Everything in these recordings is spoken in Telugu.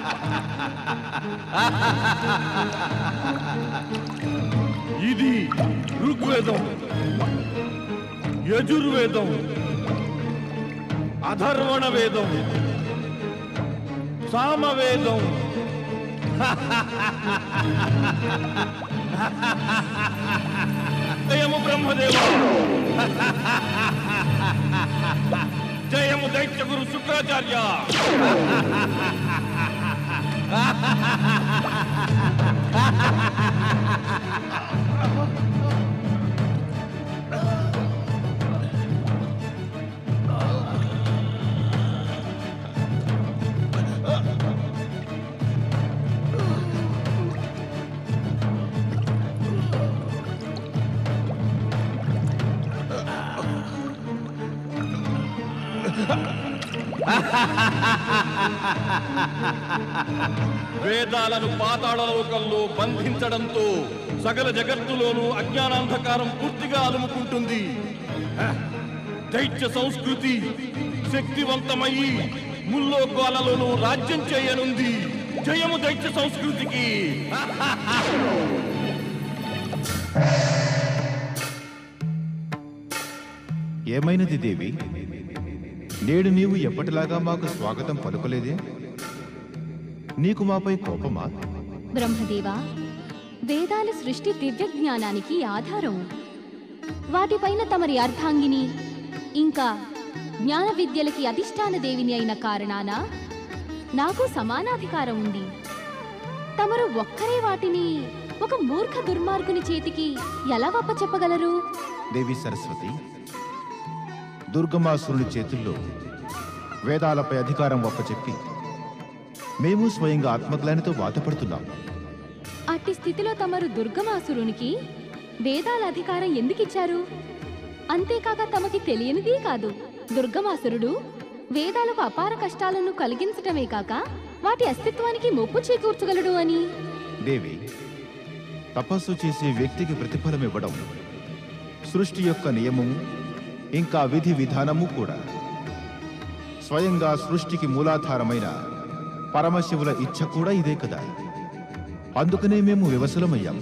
ఇది ఋగ్వేదం యజుర్వేదం అధర్వణ వేదం సామవేదం జయము బ్రహ్మదేవ జయము దైత్య గురు శుక్రాచార్య వేదాలను పాతాళలోకంలో బంధించడంతో సకల జగత్తులోనూ అజ్ఞానాంధకారం పూర్తిగా అలుముకుంటుంది హ! దైత్య సంస్కృతి శక్తివంతమయ్యి ముల్లోకాలలోనూ రాజ్యం చేయనుంది జయము దైత్య సంస్కృతికి ఏమైనది దేవి నేడు నీవు ఎప్పటిలాగా మాకు స్వాగతం పలుకలేదే నీకు మాపై కోపమా బ్రహ్మదేవా వేదాల సృష్టి దివ్య జ్ఞానానికి ఆధారం వాటిపైన తమరి అర్ధాంగిని ఇంకా జ్ఞాన విద్యలకి అధిష్టాన దేవిని అయిన కారణాన నాకు సమానాధికారం ఉంది తమరు ఒక్కరే వాటిని ఒక మూర్ఖ దుర్మార్గుని చేతికి ఎలా చెప్పగలరు దేవి సరస్వతి దుర్గమాసురుని చేతుల్లో వేదాలపై అధికారం ఒప్పచెప్పి మేము స్వయంగా ఆత్మగ్లానితో బాధపడుతున్నాం అట్టి స్థితిలో తమరు దుర్గమాసురునికి వేదాల అధికారం ఎందుకిచ్చారు అంతేకాక తమకి తెలియనిది కాదు దుర్గమాసురుడు వేదాలకు అపార కష్టాలను కలిగించటమే కాక వాటి అస్తిత్వానికి మొప్పు చేకూర్చగలడు అని దేవి తపస్సు చేసే వ్యక్తికి ప్రతిఫలం ఇవ్వడం సృష్టి యొక్క నియమము ఇంకా విధి విధానము కూడా స్వయంగా సృష్టికి మూలాధారమైన పరమశివుల ఇచ్ఛ కూడా ఇదే కదా అందుకనే మేము వివసలమయ్యాం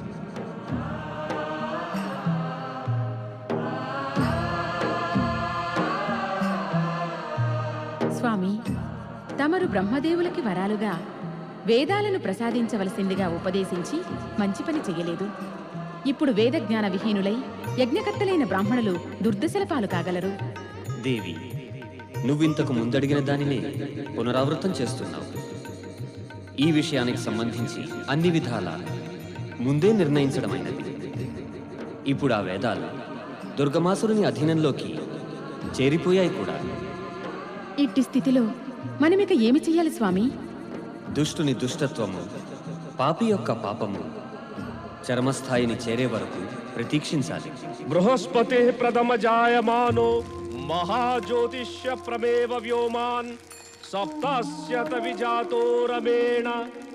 స్వామి తమరు బ్రహ్మదేవులకి వరాలుగా వేదాలను ప్రసాదించవలసిందిగా ఉపదేశించి మంచి పని చెయ్యలేదు ఇప్పుడు వేద జ్ఞాన విహీనులై యజ్ఞకర్తలైన బ్రాహ్మణులు దుర్దశల పాలు కాగలరు దేవి నువ్వింతకు ముందడిగిన దానినే పునరావృతం చేస్తున్నావు ఈ విషయానికి సంబంధించి అన్ని విధాల ముందే నిర్ణయించడమైనది ఇప్పుడు ఆ వేదాలు దుర్గమాసురుని అధీనంలోకి చేరిపోయాయి కూడా ఇట్టి స్థితిలో మనమిక ఏమి చెయ్యాలి స్వామి దుష్టుని దుష్టత్వము పాపి యొక్క పాపము చరమస్థాయిని చేరే వరకు ప్రతీక్షించాలి బృహస్పతి ప్రథమ జాయమానో మహాజ్యోతిష్య ప్రమేవ వ్యోమాన్ సప్తాస్యత విజాతో రమేణ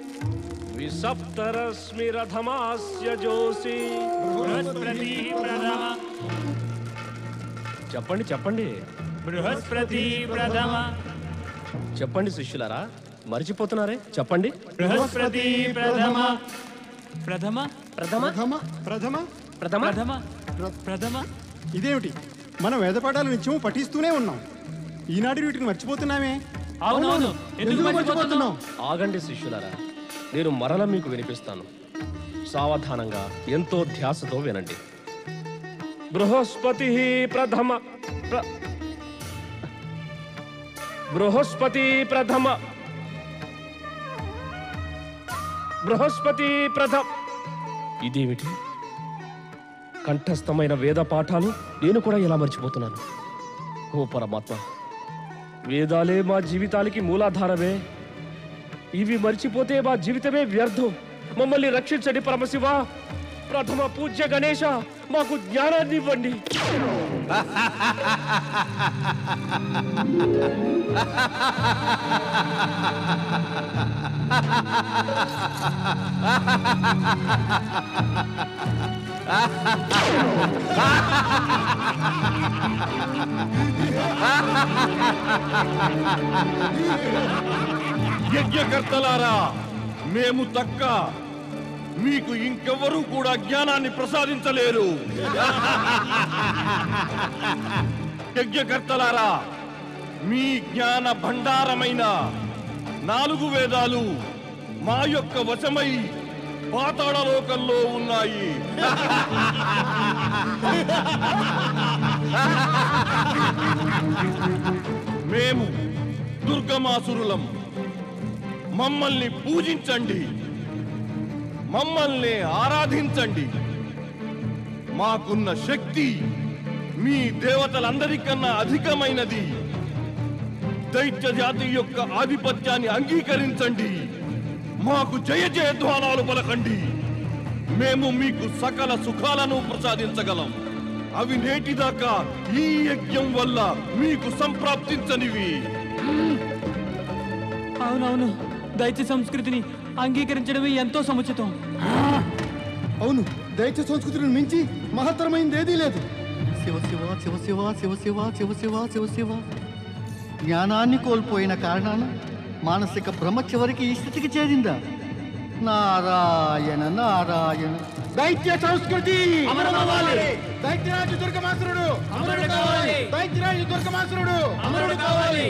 విసప్తరశ్మిరథమాస్య జోసి బృహస్పతి ప్రథమ చెప్పండి చెప్పండి బృహస్పతి ప్రథమ చెప్పండి శిష్యులారా మర్చిపోతున్నారే చెప్పండి బృహస్పతి ప్రథమ ప్రథమ ప్రథమ ప్రథమ ప్రథమ ప్రథమ ప్రథమ ప్రథమ ఇదేమిటి మనం వేదపాఠాలు నిత్యము పఠిస్తూనే ఉన్నాం ఈనాడు వీటిని మర్చిపోతున్నామే అవునవును ఎందుకు మర్చిపోతున్నాం ఆగండి శిష్యులారా నేను మరల మీకు వినిపిస్తాను సావధానంగా ఎంతో ధ్యాసతో వినండి బృహస్పతి ప్రథమ ప్ర- బృహస్పతి ప్రథమ బృహస్పతి ప్రథమ ఇదేమిటి కంఠస్థమైన వేద పాఠాలు నేను కూడా ఎలా మర్చిపోతున్నాను ఓ పరమాత్మ వేదాలే మా జీవితాలకి మూలాధారమే ఇవి మర్చిపోతే మా జీవితమే వ్యర్థం మమ్మల్ని రక్షించండి పరమశివ ప్రథమ పూజ్య గణేశ మాకు జ్ఞానాన్ని ఇవ్వండి యజ్ఞకర్తలారా మేము తక్క మీకు ఇంకెవ్వరూ కూడా జ్ఞానాన్ని ప్రసాదించలేరు యజ్ఞకర్తలారా మీ జ్ఞాన భండారమైన నాలుగు వేదాలు మా యొక్క వశమై పాతాళ లోకంలో ఉన్నాయి మేము దుర్గమాసురులం మమ్మల్ని పూజించండి మమ్మల్ని ఆరాధించండి మాకున్న శక్తి మీ దేవతలందరికన్నా అధికమైనది దైత్య జాతి యొక్క ఆధిపత్యాన్ని అంగీకరించండి మాకు జయ జయధ్వానాలు పలకండి మేము మీకు సకల సుఖాలను ప్రసాదించగలం అవి నేటిదాకా ఈ యజ్ఞం వల్ల మీకు సంప్రాప్తించనివి అవునవును దైత్య సంస్కృతిని అంగీకరించడమే ఎంతో సముచితం అవును దైత్య సంస్కృతిని మించి మహత్తరమైంది ఏదీ లేదు శివ శివ శివ శివ శివ శివ శివ శివ శివ శివ జ్ఞానాన్ని కోల్పోయిన కారణాన మానసిక భ్రమ చివరికి ఈ స్థితికి చేరిందా నారాయణ నారాయణ దైత్య సంస్కృతి దైత్యరాజు దుర్గమాసురుడు అమరుడు కావాలి దైత్యరాజు దుర్గమాసురుడు అమరుడు కావాలి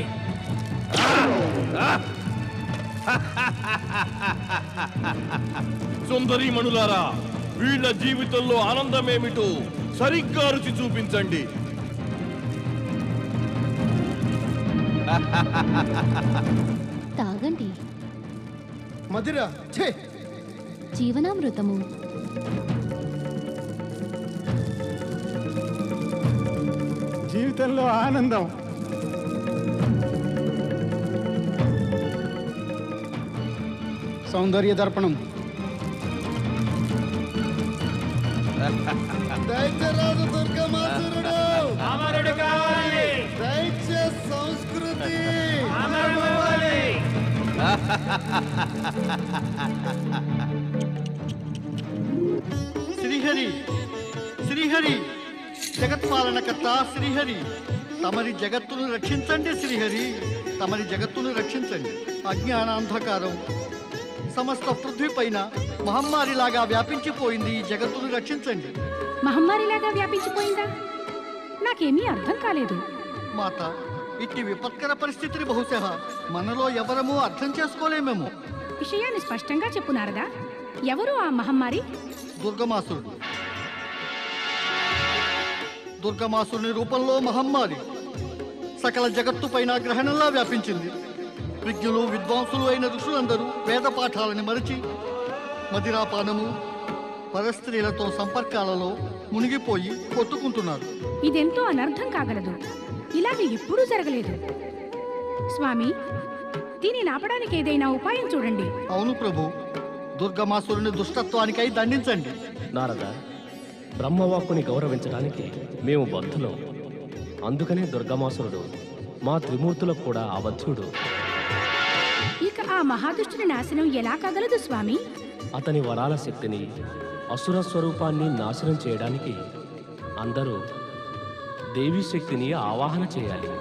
సుందరీమణులారా వీళ్ళ జీవితంలో ఆనందమేమిటో సరిగ్గా రుచి చూపించండి తాగండి మదిర ఛే జీవనామృతము జీవితంలో ఆనందం సౌందర్య దర్పణం దైత్యరాజు దుర్గమాసురుడు అమరుడు కావాలి దైత్య సంస్కృతి అమరుడు కావాలి శ్రీహరి శ్రీహరి జగత్పాలనకర్త శ్రీహరి తమరి జగత్తును రక్షించండి శ్రీహరి తమరి జగత్తును రక్షించండి అజ్ఞానాంధకారం సమస్త పృథ్వీ పైన మహమ్మారిలాగా వ్యాపించిపోయింది ఈ జగత్తును రక్షించండి మహమ్మారిలాగా వ్యాపించిపోయిందా నాకేమీ అర్థం కాలేదు మాత ఇట్టి విపత్కర పరిస్థితిని బహుశా మనలో ఎవరము అర్థం చేసుకోలేమేమో విషయాన్ని స్పష్టంగా చెప్పు నారదా ఎవరు ఆ మహమ్మారి దుర్గమాసురుడు దుర్గమాసురుని రూపంలో మహమ్మారి సకల జగత్తు పైన గ్రహణంలా వ్యాపించింది విజ్ఞులు విద్వాంసులు అయిన ఋషులందరూ వేద పాఠాలని మరిచి మదిరాపానము పరస్త్రీలతో సంపర్కాలలో మునిగిపోయి కొట్టుకుంటున్నారు ఇదెంతో అనర్థం కాగలదు ఇలాగ ఎప్పుడూ జరగలేదు స్వామి దీనిని ఆపడానికి ఏదైనా ఉపాయం చూడండి అవును ప్రభు దుర్గమాసురుని దుష్టత్వానికై దండించండి నారద బ్రహ్మవాక్కుని గౌరవించడానికి మేము బద్ధులం అందుకనే దుర్గమాసురుడు మా త్రిమూర్తులకు కూడా అబద్ధుడు ఇక ఆ మహాదుష్టుని నాశనం ఎలా కాగలదు స్వామి అతని వరాల శక్తిని అసుర స్వరూపాన్ని నాశనం చేయడానికి అందరూ దేవీ శక్తిని ఆవాహన చేయాలి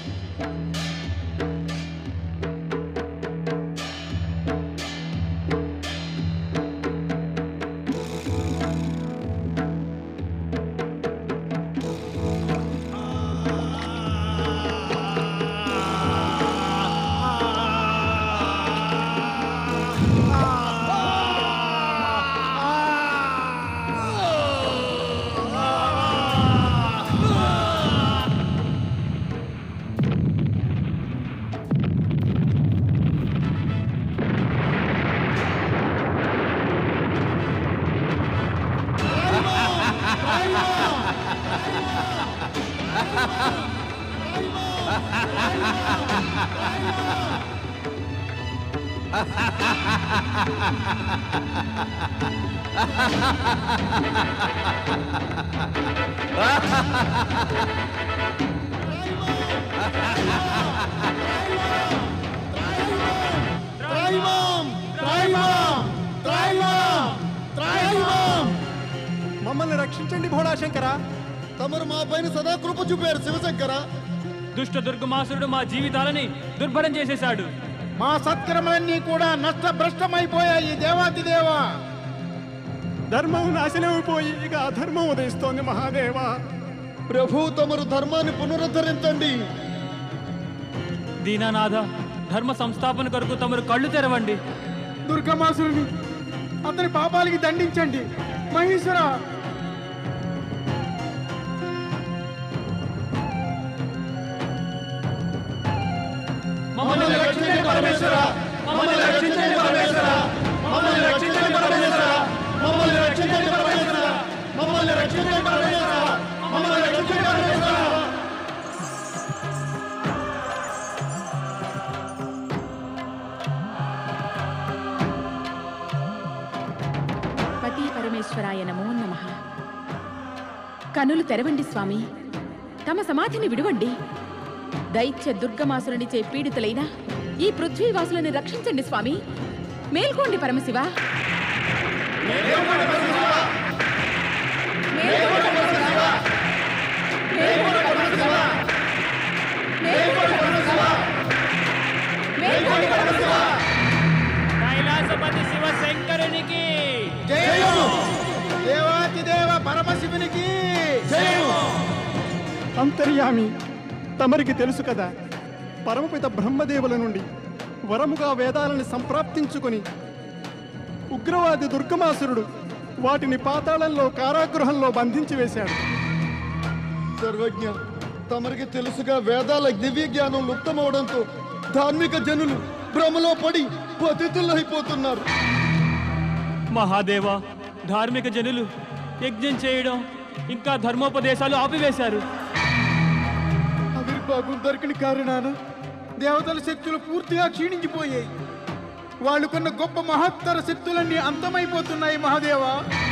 మమ్మల్ని రక్షించండి భోళాశంకర తమరు మా పైన సదా కృప చూపారు శివశంకర దుష్ట దుర్గమాసురుడు మా జీవితాలని దుర్భరం చేసేశాడు మా సత్కర్మలన్నీ కూడా నష్టభ్రష్టమైపోయాయి దేవాతి దేవా ధర్మం నాశనమైపోయి ఇక అధర్మం ఉదయిస్తోంది మహాదేవా ప్రభు తమరు ధర్మాన్ని పునరుద్ధరించండి దీనానాథ ధర్మ సంస్థాపన కొరకు తమరు కళ్ళు తెరవండి దుర్గమాసురుని అతని పాపాలకి దండించండి మహేశ్వర మమ్మల్ని రక్షించండి పరమేశ్వర మమ్మల్ని రక్షించండి పరమేశ్వర మమ్మల్ని రక్షించండి పరమేశ్వర మమ్మల్ని రక్షించండి పరమేశ్వర మమ్మల్ని రక్షించండి పరమేశ్వర మమ్మల్ని రక్షించండి పరమేశ్వర పతి పరమేశ్వరాయ నమో నమ కనులు తెరవండి స్వామి తమ సమాధిని విడవండి దైత్య దుర్గమాసురునిచే పీడితులైన ఈ పృథ్వీవాసులను రక్షించండి స్వామి మేల్కోండి పరమశివ మేల్కోండి పరమశివ. మేల్కోండి పరమశివ. మేల్కోండి పరమశివ. మేల్కోండి పరమశివ. మేల్కోండి పరమశివ. కైలాసపతి శివ శంకరునికి జయము దేవాతి దేవ పరమశివునికి జయము అంతర్యామి తమరికి తెలుసు కదా పరమపిత బ్రహ్మదేవుల నుండి వరముగా వేదాలను సంప్రాప్తించుకొని ఉగ్రవాది దుర్గమాసురుడు వాటిని పాతాళంలో కారాగృహంలో బంధించి వేశాడు సర్వజ్ఞ తమరికి తెలుసుగా వేదాల దివ్య జ్ఞానం లుప్తమవడంతో ధార్మిక జనులు భ్రమలో పడి పతితులైపోతున్నారు మహాదేవ ధార్మిక జనులు యజ్ఞం చేయడం ఇంకా ధర్మోపదేశాలు ఆపివేశారు ఆవిర్భాగం దొరికిన కారణాన దేవతల శక్తులు పూర్తిగా క్షీణించిపోయాయి వాళ్ళు కొన్న గొప్ప మహత్తర శక్తులన్నీ అంతమైపోతున్నాయి మహాదేవా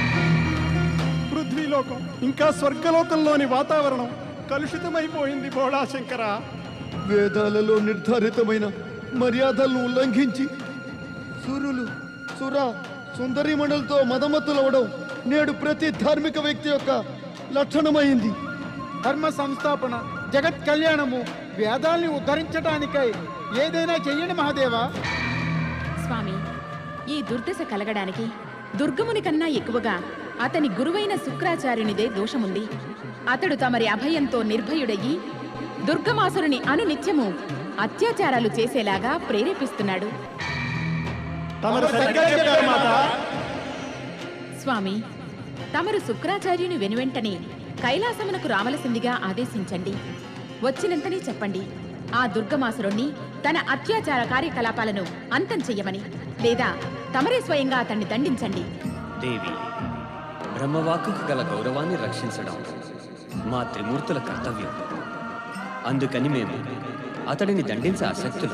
పృథ్వీలోకం ఇంకా స్వర్గలోకంలోని వాతావరణం కలుషితమైపోయింది భోళాశంకర వేదాలలో నిర్ధారితమైన మర్యాదలను ఉల్లంఘించి సురులు సుర సుందరీమణులతో మదమతులవడం నేడు ప్రతి ధార్మిక వ్యక్తి యొక్క లక్షణమైంది ధర్మ సంస్థాపన జగత్ కళ్యాణము వేదాల్ని ఉద్ధరించడానికై ఏదైనా చెయ్యండి మహాదేవా స్వామి ఈ దుర్దశ కలగడానికి దుర్గముని కన్నా ఎక్కువగా అతని గురువైన శుక్రాచార్యునిదే దోషముంది అతడు తమరి అభయంతో నిర్భయుడయ్యి దుర్గమాసురుని అనునిత్యము అత్యాచారాలు చేసేలాగా ప్రేరేపిస్తున్నాడు తమరు సరిగ్గా చెప్పారు మాత స్వామి తమరు శుక్రాచార్యుని వెనువెంటనే కైలాసమునకు రావలసిందిగా ఆదేశించండి వచ్చినంతనే చెప్పండి ఆ దుర్గమాసురుణ్ణి తన అత్యాచార కార్యకలాపాలను అంతం చెయ్యమని లేదా తమరే స్వయంగా అతన్ని దండించండి దేవి బ్రహ్మవాక్కుకు గల గౌరవాన్ని రక్షించడం మా త్రిమూర్తుల కర్తవ్యం అందుకని మేము అతడిని దండించే ఆసక్తులు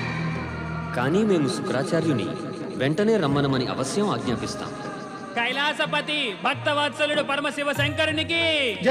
కానీ మేము శుక్రాచార్యుని వెంటనే రమ్మనమని అవశ్యం ఆజ్ఞాపిస్తాం కైలాసపతి భక్తవత్సలుడు పరమశివ శంకరునికి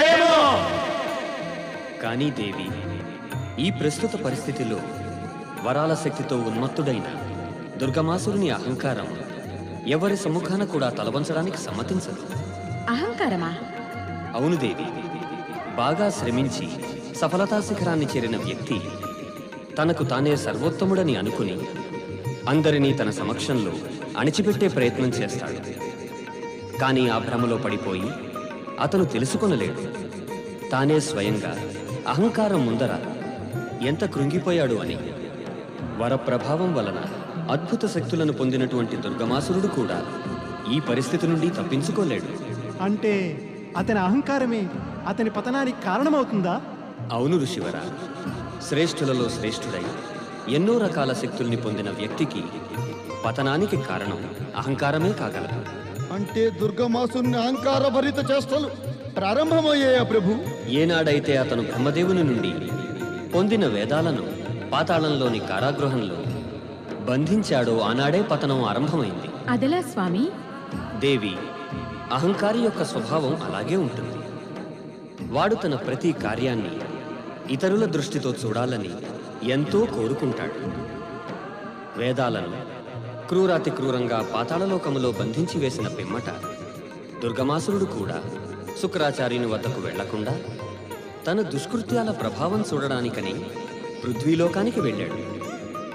కానీ దేవి ఈ ప్రస్తుత పరిస్థితిలో వరాల శక్తితో ఉన్మత్తుడైన దుర్గమాసురుని అహంకారం ఎవరి సముఖాన కూడా తలవంచడానికి సమ్మతించదు అహంకారమా అవును దేవి బాగా శ్రమించి సఫలతా శిఖరాన్ని చేరిన వ్యక్తి తనకు తానే సర్వోత్తముడని అనుకుని అందరినీ తన సమక్షంలో అణిచిపెట్టే ప్రయత్నం చేస్తాడు కానీ ఆ భ్రమలో పడిపోయి అతను తెలుసుకొనలేడు తానే స్వయంగా అహంకారం ముందర ఎంత కృంగిపోయాడు అని వరప్రభావం వలన అద్భుత శక్తులను పొందినటువంటి దుర్గమాసురుడు కూడా ఈ పరిస్థితి నుండి తప్పించుకోలేడు అంటే అతని అహంకారమే అతని పతనానికి కారణమవుతుందా అవును ఋషివర శ్రేష్ఠులలో శ్రేష్ఠుడై ఎన్నో రకాల శక్తుల్ని పొందిన వ్యక్తికి పతనానికి కారణం అహంకారమే కాగలదు అంటే దుర్గమాసుని అహంకార భరిత చేష్టలు ప్రారంభమయ్యాయా ప్రభు ఏనాడైతే అతను బ్రహ్మదేవుని నుండి పొందిన వేదాలను పాతాళంలోని కారాగృహంలో బంధించాడో ఆనాడే పతనం ఆరంభమైంది అదలా స్వామి దేవి అహంకారి యొక్క స్వభావం అలాగే ఉంటుంది వాడు తన ప్రతి కార్యాన్ని ఇతరుల దృష్టితో చూడాలని ఎంతో కోరుకుంటాడు వేదాలను క్రూరాతి క్రూరంగా పాతాళలోకములో బంధించి వేసిన పిమ్మట దుర్గమాసురుడు కూడా శుక్రాచార్యుని వద్దకు వెళ్లకుండా తన దుష్కృత్యాల ప్రభావం చూడడానికని పృథ్వీలోకానికి వెళ్ళాడు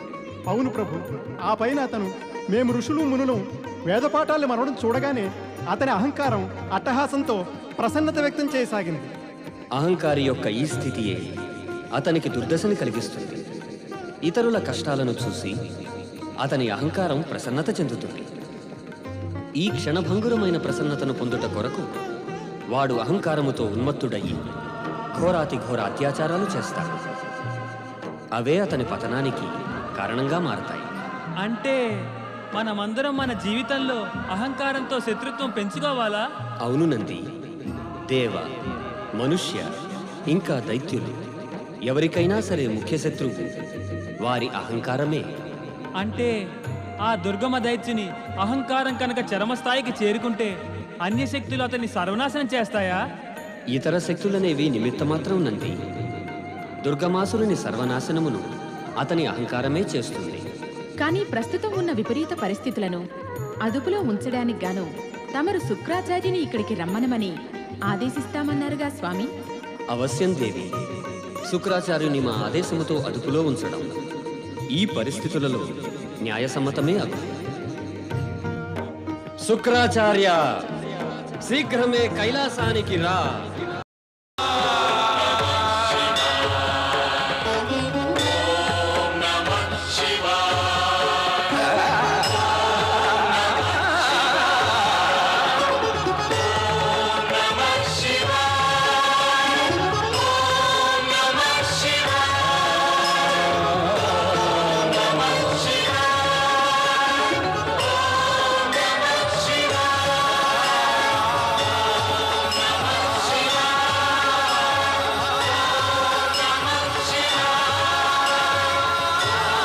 అవును ప్రభు ఆ పైన అతను మేము ఋషులు మునులు వేదపాఠాలు మనవడం చూడగానే అతని అహంకారం అట్టహాసంతో ప్రసన్నత వ్యక్తం చేయసాగింది అహంకారి యొక్క ఈ స్థితియే అతనికి దుర్దశని కలిగిస్తుంది ఇతరుల కష్టాలను చూసి అతని అహంకారం ప్రసన్నత చెందుతుంది ఈ క్షణభంగురమైన ప్రసన్నతను పొందుట కొరకు వాడు అహంకారముతో ఉన్మత్తుడయ్యి ఘోరాతి ఘోర అత్యాచారాలు చేస్తాడు అవే అతని పతనానికి కారణంగా మారతాయి అంటే మనమందరం మన జీవితంలో అహంకారంతో శత్రుత్వం పెంచుకోవాలా అవును నంది దేవ మనుష్య ఇంకా దైత్యులు ఎవరికైనా సరే ముఖ్య శత్రువు వారి అహంకారమే అంటే ఆ దుర్గమ దైత్యుని అహంకారం కనుక చరమస్థాయికి చేరుకుంటే అన్య శక్తులు అతన్ని సర్వనాశనం చేస్తాయా ఇతర శక్తులనేవి నిమిత్తమాత్రం నంది దుర్గమాసురుని సర్వనాశనమును అతని అహంకారమే చేస్తుంది కానీ ప్రస్తుతం ఉన్న విపరీత పరిస్థితులను అదుపులో ఉంచడానికి గాను తమరు శుక్రాచార్యుని ఇక్కడికి రమ్మనమని ఆదేశిస్తామన్నారుగా స్వామి అవశ్యం దేవి శుక్రాచార్యుని మా ఆదేశముతో అదుపులో ఉంచడం ఈ పరిస్థితులలో న్యాయసమ్మతమే అగు శుక్రాచార్య శీఘ్రమే కైలాసానికి రా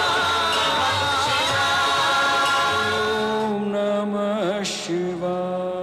ఓం నమ శివాయ